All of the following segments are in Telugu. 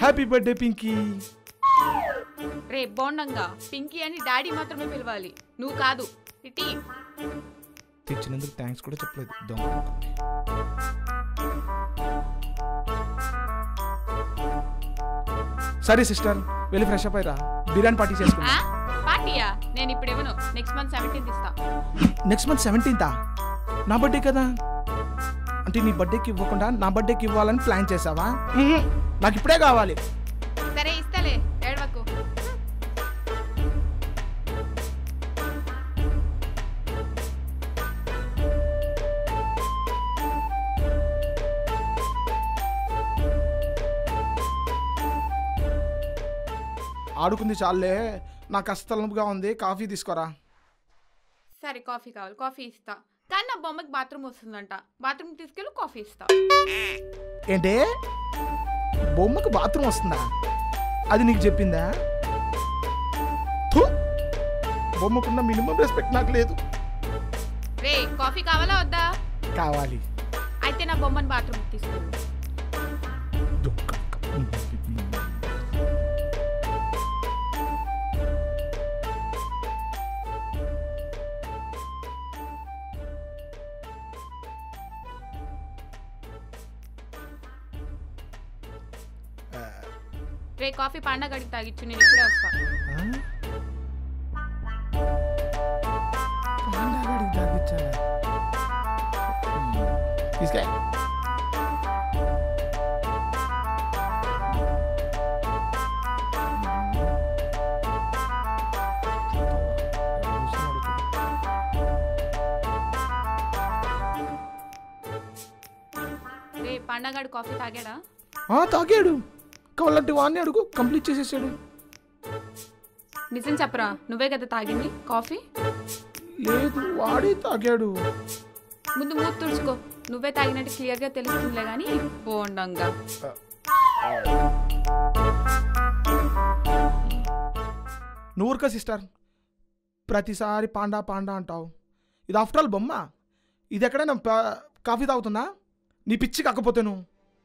హ్యాపీ బర్త్డే పింకీ రే బోండంగా పింకీ అని డాడీ మాత్రమే పిలవాలి నువ్వు కాదు ఇటీ తెచ్చినందుకు థ్యాంక్స్ కూడా చెప్పలేదు దొంగ సరే సిస్టర్ వెళ్ళి ఫ్రెష్ అప్ అయ్యరా బిర్యానీ పార్టీ ఆ? చేసుకుందాం పార్టీయా నేను ఇప్పుడు ఇవ్వను నెక్స్ట్ మంత్ సెవెంటీన్త్ ఇస్తా నెక్స్ట్ మంత్ సెవెంటీన్తా నా బర్త్డే కదా అంటే నీ బర్త్డేకి ఇవ్వకుండా నా బర్త్డేకి ఇవ్వాలని ప్లాన్ చేసావా మ్మ్. నాకు ఇప్పుడే కావాలి సరే ఇస్తాలే ఏడవకు ఆడుకుంది చాలే నాకు అస్తలంగా ఉంది కాఫీ తీసుకోరా సరే కాఫీ కావాలి కాఫీ ఇస్తా కానీ నా బొమ్మకి బాత్రూమ్ వస్తుందంట బాత్రూమ్ తీసుకెళ్ళి కాఫీ ఇస్తా ఏంటే బొమ్మకు బాత్రూమ్ వస్తుందా అది నీకు చెప్పిందా థు! బొమ్మకున్న మినిమం రెస్పెక్ట్ నాకు లేదు రే కాఫీ కావాలా వద్దా కావాలి అయితే నా బొమ్మని బాత్రూమ్ తీసుకెళ్ళు రే కాఫీ పండగడికి తాగిచ్చు నేను ఇప్పుడే వస్తా తీసుకే రే పండగడు కాఫీ తాగాడా ఆ, తాగాడు కావాలంటే వాడిని అడుగు కంప్లీట్ చేసేసాడు నిజం చెప్పరా నువ్వే కదా తాగింది కాఫీ లేదు వాడే తాగాడు ముందు మూతి తుడుచుకో నువ్వే తాగినట్టు క్లియర్గా తెలుస్తుందిలే కానీ బోండంగా నువ్వు ఊరుకో సిస్టర్ ప్రతిసారి పాండా పాండా అంటావు ఇది ఆఫ్టర్ ఆల్ బొమ్మ ఇది ఎక్కడైనా ప- కాఫీ తాగుతుందా నీ పిచ్చి కాకపోతే నువ్వు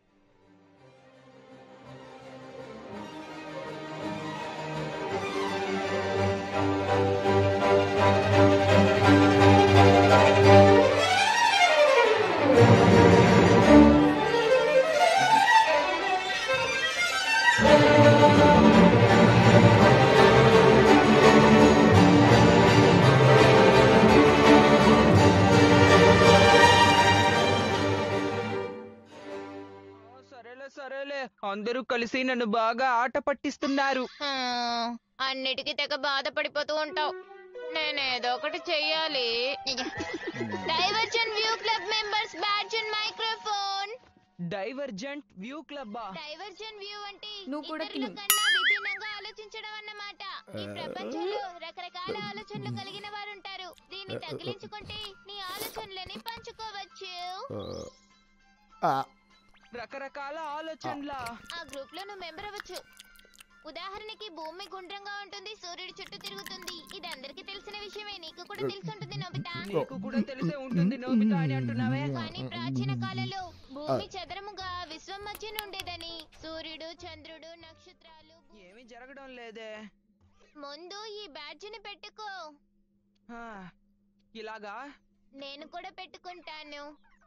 సరేలే సరేలే అందరూ కలిసి నన్ను బాగా ఆట పట్టిస్తున్నారు ఆ, అన్నిటికీ తెగ బాధపడిపోతూ ఉంటావు నేనేదో ఒకటి చెయ్యాలి diversion view club members badge and microphone divergent view క్లబ్బా డైవర్జన్ వ్యూ అంటే నువ్వు కూడా ఇతరుల తిను. కన్నా విభిన్నంగా ఆలోచించడం అన్నమాట ఈ ప్రపంచంలో రకరకాల ఆలోచనలు కలిగిన వారు ఉంటారు దీన్ని తగిలించుకుంటే నీ ఆలోచనలని పంచుకోవచ్చు ఆ, రకరకాల ఆలోచనలా ఆ గ్రూప్ లో నువ్వు మెంబర్ అవ్వచ్చు ఉదాహరణకి భూమి గుండ్రంగా ఉంటుంది సూర్యుడు చుట్టూ తిరుగుతుంది ఇది అందరికీ తెలిసిన విషయమే నీకు కూడా తెలిసి ఉంటుంది నోబితా నీకు కూడా తెలిసే ఉంటుంది నోబితా అని అంటున్నావే కానీ ప్రాచీన కాలంలో భూమి చదరముగా విశ్వం మధ్యన ఉండేదని సూర్యుడు చంద్రుడు నక్షత్రాలు ఏమీ జరగడం లేదే ముందు ఈ బ్యాడ్జిని పెట్టుకో హా, ఇలాగా నేను కూడా పెట్టుకుంటాను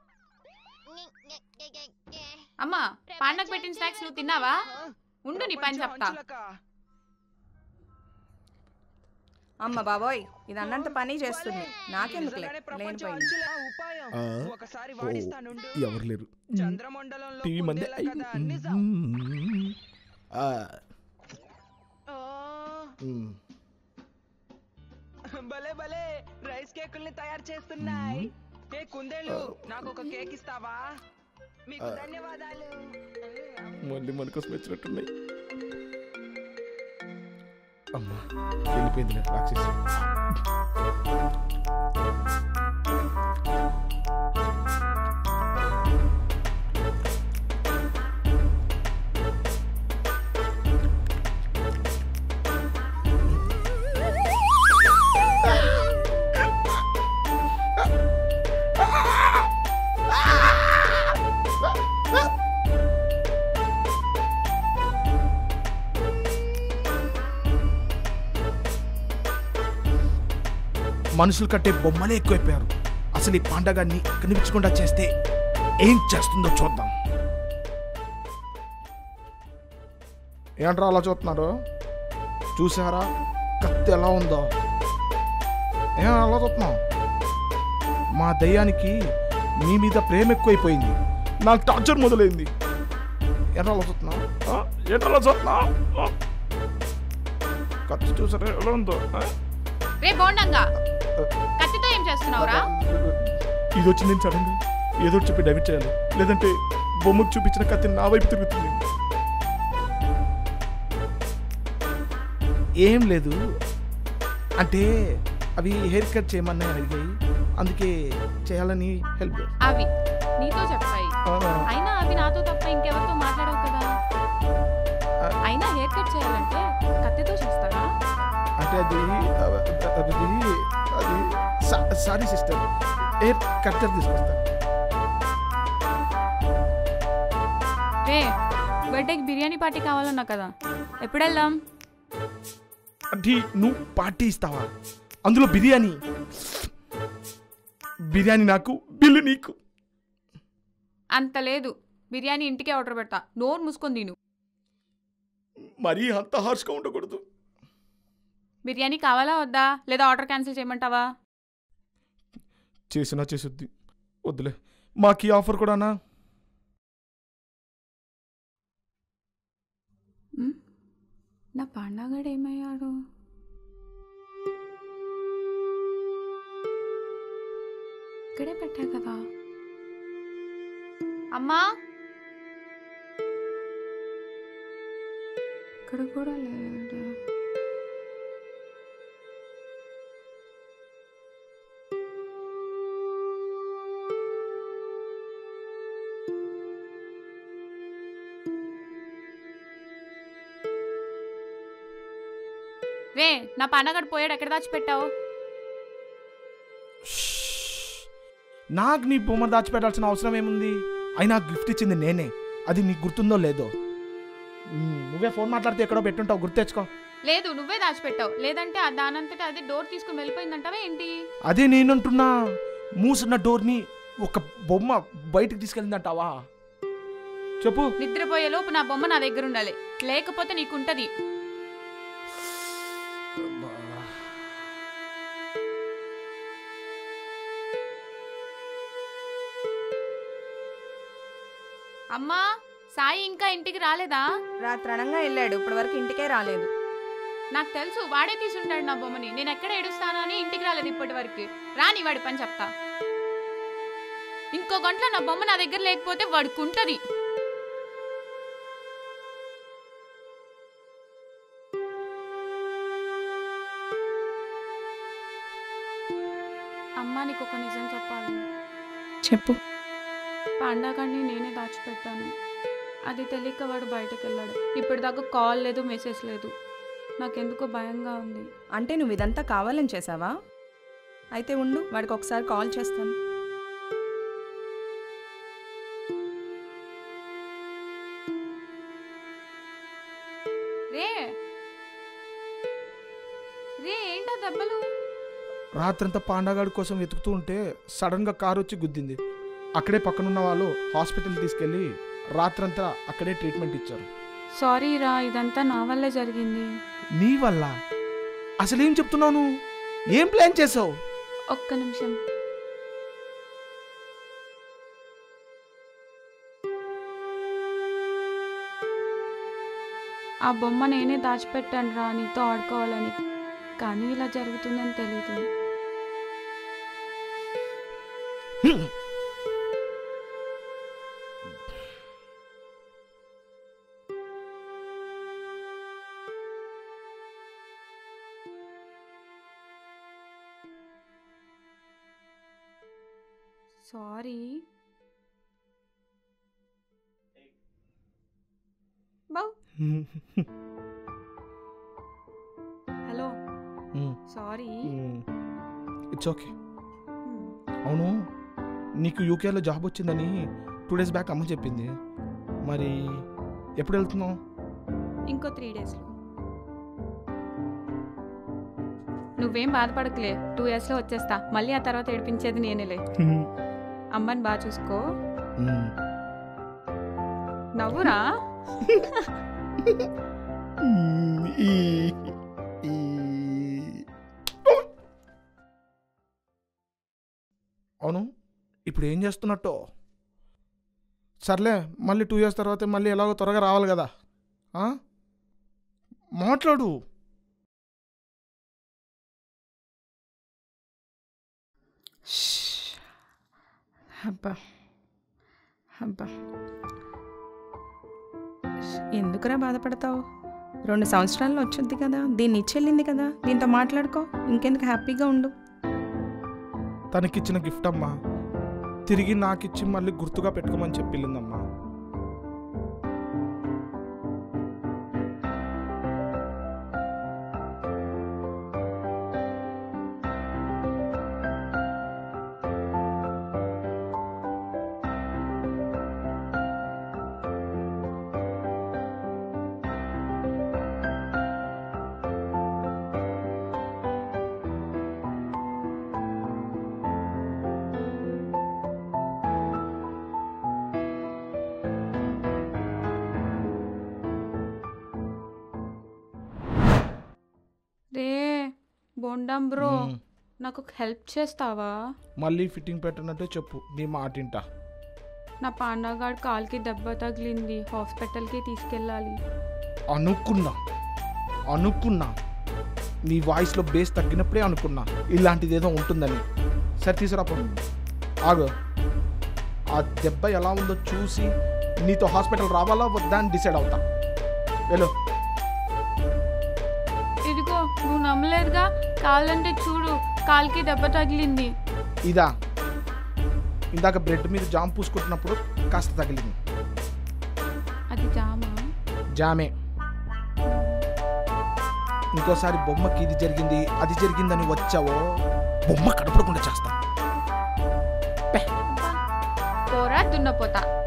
అమ్మా పండగ పెట్టిన స్నాక్స్ నువ్వు తిన్నావా ఉండు నీ పని ప్రపంచం చెప్తా అంచులకా? అమ్మ బాబోయ్ ఇది అన్నంత పని చేస్తుంది ఇది నాకెందుకులే నిజంగానే ప్రపంచం లేనిపోయింది అంచుల ఉపాయం ఆ. ఒకసారి వాడిస్తానుండు ఎవరు లేరు చంద్రమండలంలో టీవీ మంది కుందేలా కదా నిజం ఆ, ఆ, మ్. భలే భలే రైస్ కేకుల్ని తయారు చేస్తున్నాయి ఏ కుందేలు నాకు ఒక కేక్ ఇస్తావా మీకు ధన్యవాదాలు మళ్ళీ మన కోసం వచ్చినట్టున్నాయి అమ్మా వెళ్ళిపోయింది రాక్షసి మనుషులు కట్టే బొమ్మలే ఎక్కువైపోయారు అసలు ఈ పండగాన్ని కనిపించకుండా చేస్తే ఏం చేస్తుందో చూద్దాం ఏంట్రా అలా చూస్తున్నారు చూసారా కత్తి ఎలా ఉందో ఏం అలా చూస్తున్నావు మా దయ్యానికి మీ మీద ప్రేమ ఎక్కువైపోయింది నాకు టార్చర్ మొదలైంది ఎట్లా అలా చూస్తున్నావు ఆ? ఎట్లా అలా చూస్తున్నావు ఆ? కత్తి చూసారా ఎలా ఉందో ఆ? రే బోండంగా కత్తితో ఏం చేస్తున్నావురా ఇది వచ్చి నేను సడన్ ఏదో ఒకటి చెప్పి డైవర్ట్ చేయాలి లేదంటే బొమ్మకు చూపించిన కత్తి నా వైపు తిరుగుతుంది ఏం లేదు అంటే అవి హెయిర్ కట్ చేయమని అడిగాయి అందుకే చేయాలని హెల్ప్ అవి నీతో చెప్పాయి అయినా అవి నాతో తప్ప ఇంకెవరితో మాట్లాడవు కదా అయినా హెయిర్ కట్ చేయాలంటే కత్తితో చేస్తారా అంటే అది అది అది సారీ సిస్టర్ హెయిర్ కట్టర్ తీసుకొస్తా రే బర్త్డేకి బిర్యానీ పార్టీ కావాలన్నా కదా ఎప్పుడు వెళ్దాం అంటే నువ్వు పార్టీ ఇస్తావా అందులో బిర్యానీ బిర్యానీ నాకు బిల్లు నీకు అంత లేదు బిర్యానీ ఇంటికే ఆర్డర్ పెడతా నోరు మూసుకొని తిను మరీ అంత హార్ష్గా ఉండకూడదు బిర్యానీ కావాలా వద్దా లేదా ఆర్డర్ క్యాన్సిల్ చేయమంటావా చేసినా చేసిద్ది వద్దులే మాకు ఈ ఆఫర్ కూడానా ఉమ్, నా పండగడు ఏమయ్యాడు ఇక్కడే పెట్టా కదా అమ్మా ఇక్కడ కూడా లేదు రే నా పండగడు పోయాడు ఎక్కడ దాచిపెట్టావు నాకు నీ బొమ్మ దాచిపెట్టాల్సిన అవసరం ఏముంది అయినా గిఫ్ట్ ఇచ్చింది నేనే అది నీకు గుర్తుందో లేదో మ్, నువ్వే ఫోన్ మాట్లాడితే ఎక్కడో పెట్టుంటావు గుర్తు తెచ్చుకో లేదు నువ్వే దాచిపెట్టావు లేదంటే ఆ దానంతటా అది డోర్ తీసుకుని వెళ్ళిపోయిందంటావా ఏంటి అదే నేనంటున్నా మూసున్న డోర్ని ఒక బొమ్మ బయటికి తీసుకెళ్ళిందంటావా చెప్పు నిద్రపోయే లోపు నా బొమ్మ నా దగ్గర ఉండాలి లేకపోతే నీకుంటది అమ్మా సాయి ఇంకా ఇంటికి రాలేదా రాత్రనంగా వెళ్ళాడు ఇప్పటి వరకు ఇంటికే రాలేదు నాకు తెలుసు వాడే తీసుంటాడు నా బొమ్మని నేను ఎక్కడ ఏడుస్తానో అని ఇంటికి రాలేదు ఇప్పటి వరకు రాని వాడి పని చెప్తా ఇంకో గంటలో నా బొమ్మ నా దగ్గర లేకపోతే వాడికి ఉంటది అమ్మా నీకు ఒక నిజం చెప్పాలి చెప్పు పండగని నేనే దాచిపెట్టాను అది తెలియక వాడు బయటకు వెళ్ళాడు ఇప్పటిదాకా కాల్ లేదు మెసేజ్ లేదు నాకెందుకో భయంగా ఉంది అంటే నువ్వు ఇదంతా కావాలని చేసావా అయితే ఉండు వాడికి ఒకసారి కాల్ చేస్తాను రే రే ఏంటా దెబ్బలు రాత్రంతా పాండాగాడి కోసం వెతుకుతూ ఉంటే సడన్గా కారు వచ్చి గుద్దింది అక్కడే పక్కనున్న వాళ్ళు హాస్పిటల్ తీసుకెళ్ళి రాత్రంతా అక్కడే ట్రీట్మెంట్ ఇచ్చారు సారీ రా ఇదంతా నా వల్లే జరిగింది నీ వల్ల అసలు ఏం చెప్తున్నావు నువ్వు? ఏం ప్లాన్ చేసావు ఒక్క నిమిషం ఆ బొమ్మ నేనే దాచిపెట్టాను రా నీతో ఆడుకోవాలని కానీ ఇలా జరుగుతుందని తెలీదు సారీ బౌ హలో సారీ ఇట్స్ ఓకే అవును నీకు యూకేలో జాబ్ వచ్చిందని టూ డేస్ బ్యాక్ అమ్మ చెప్పింది మరి ఎప్పుడు వెళ్తున్నావు ఇంకో త్రీ డేస్లో నువ్వేం బాధపడకలే టూ ఇయర్స్లో వచ్చేస్తా మళ్ళీ ఆ తర్వాత ఏడిపించేది నేనేలే అమ్మని బాగా చూసుకో మ్మ్. నవ్వురా మ్మ్. ఈ ఈ అవును ఇప్పుడు ఏం చేస్తున్నట్టు సర్లే మళ్ళీ టూ ఇయర్స్ తర్వాత మళ్ళీ ఎలాగో త్వరగా రావాలి కదా ఆ? మాట్లాడు అబ్బా అబ్బా ఎందుకురా బాధపడతావు రెండు సంవత్సరాల్లో వచ్చుద్ది కదా దీన్ని ఇచ్చెళ్ళింది కదా దీంతో మాట్లాడుకో ఇంకెందుకు హ్యాపీగా ఉండు తనకిచ్చిన గిఫ్ట్ అమ్మా తిరిగి నాకిచ్చి మళ్ళీ గుర్తుగా పెట్టుకోమని చెప్పిందమ్మా రే బోండం బ్రో మ్మ్. నాకు ఒక హెల్ప్ చేస్తావా మళ్ళీ ఫిట్టింగ్ పెట్టినట్టే చెప్పు నీ మాట వింటా నా పాండగాడు కాల్కి దెబ్బ తగిలింది హాస్పిటల్కి తీసుకెళ్ళాలి అనుకున్నా అనుకున్నా నీ వాయిస్లో బేస్ తగ్గినప్పుడే అనుకున్నా ఇలాంటిది ఏదో ఉంటుందని సరే తీసుకురా పో ఆగు ఆ దెబ్బ ఎలా ఉందో చూసి నీతో హాస్పిటల్ రావాలా వద్దా అని డిసైడ్ అవుతా వెళ్ళు ఇదిగో నువ్వు నమ్మలేదుగా కాలంటే చూడు కాల్కి దెబ్బ తగిలింది ఇదా ఇందాక బ్రెడ్ మీద జామ్ పూసుకుంటున్నప్పుడు కాస్త తగిలింది అది జామా జామే ఇంకోసారి బొమ్మకి ఇది జరిగింది అది జరిగిందని వచ్చావో బొమ్మ కడపడకుండా చేస్తా పోరా దున్నపోతా